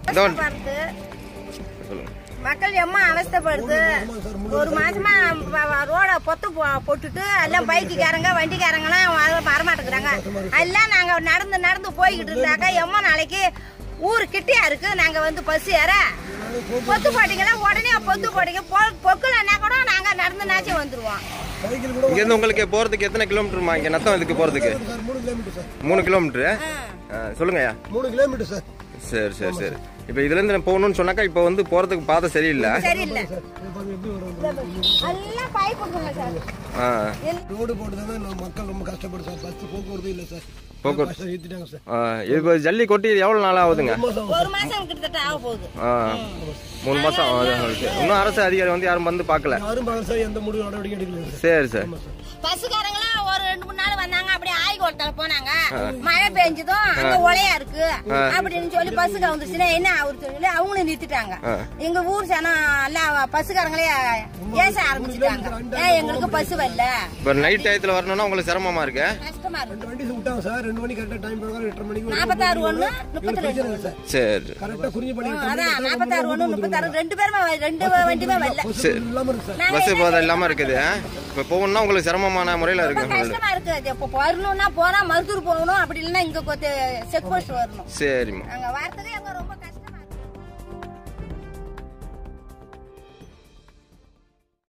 அவஸ்தைப்படுது சொல்லுங்க மக்கள் எம்மா அவஸ்தைப்படுது ஒரு மாசமா வ- வ- ரோட பொத்து போ- போட்டுட்டு எல்லாம் பைக்குக்காரங்க வண்டிக்காரங்கலாம் வர- வரமாட்டேங்கிறாங்க எல்லாம் நாங்க நடந்து நடந்து போய்கிட்டு இருந்தாக்க எம்மா நாளைக்கு ஊரு கிட்டியா இருக்கு நாங்க வந்து பஸ் ஏற பொத்து போட்டீங்கன்னா உடனே பொத்து போட்டீங்க பொ- பொக்குலன்னா கூட நாங்க நடந்து நாச்சும் வந்துருவோம் சைக்கிள் கூட இங்கேருந்து உங்களுக்கு போகிறதுக்கு எத்தனை கிலோமீட்டருமா இங்கே நத்தம் இதுக்கு போகிறதுக்கு சார் மூணு கிலோமீட்டர் சார் மூணு கிலோமீட்ரு ஆ. சொல்லுங்கய்யா மூணு கிலோமீட்டர் சார் சரி சரி சரி இப்போ இதுலேருந்து நான் போகணும்னு சொன்னாக்கா இப்போ வந்து போகிறதுக்கு பாதை சரியில்லை சரியில்லை சார் இது பாருங்க எப்படி வரும் எல்லாம் பாய் கொடுங்க சார் ஆ எல்- ரோடு போட்டுதானே நம்ம மக்கள் ரொம்ப கஷ்டப்படும் சார் பஸ் போக்குவரத்து இல்லை சார் போக்குவரத்து. கஷ்டம் ஏற்றிட்டாங்க சார் ஆ, இப்போ ஜல்லி கொட்டி எவ்வளோ நாள் ஆகுதுங்க மாதம் ஒரு மாசம் கிட்டத்தட்ட ஆக போகுது ஆ மூணு மாதம் இன்னும் அரசு அதிகாரி வந்து யாரும் வந்து பார்க்கல யாரும் பார்க்கல சார் எந்த முடிவு நடவடிக்கை எடுக்கல சார் சரி சார் பஸ்ஸுக்காரங்களாம் ஒரு ரெண்டு மூணு நாள் வந்தாங்க அப்படியே ஆய்கோளத்துல போனாங்க மழை பெஞ்சதும் அங்க ஒலையா இருக்கு அப்படின்னு சொல்லி பஸ்ஸுக்கு வந்துச்சுன்னா என்ன அவரு சொல்லி அவங்களும் நிறுத்திட்டாங்க எங்க ஊர் சனம் எல்லாம் பஸ்ஸுக்காரங்களே ஏச ஆரம்பிச்சுட்டாங்க ஏன் எங்களுக்கு பஸ் வரல இப்போ நைட் டயத்தில் வரணும்னா உங்களுக்கு சிரமமா இருக்கு கஷ்டமா இருக்கு ரெண்டு வண்டி விட்டாங்க சார் ரெண்டு மணி கரெக்டாக டைம் பிரகாரம் எட்டரை மணிக்கு நாற்பத்தாறு ஒண்ணு முப்பத்தி ரெண்டு வருது சார் சரி கரெக்டாக குறிஞ்சி பண்ணி அதான் நாற்பத்தாறு ஒண்ணு முப்பத்தாறு ரெண்டு பேருமே வ- ரெண்டு வண்டியுமே வரல இல்லாமல் இருக்கு சார் நாங்க பஸ் என்ன போதை இல்லாமல் இருக்குது இப்போ போகணும்னா உங்களுக்கு சிரமமான முறையில் ரொம்ப இருக்கு கஷ்டமா இருக்கு அது இப்ப வரணும்னா போனா மருத்தூர் போகணும் அப்படி இல்லைன்னா இங்க செக் போஸ்ட் வரணும் சரிம்மா அங்க வரத்துக்கு எங்க ரொம்ப கஷ்டம்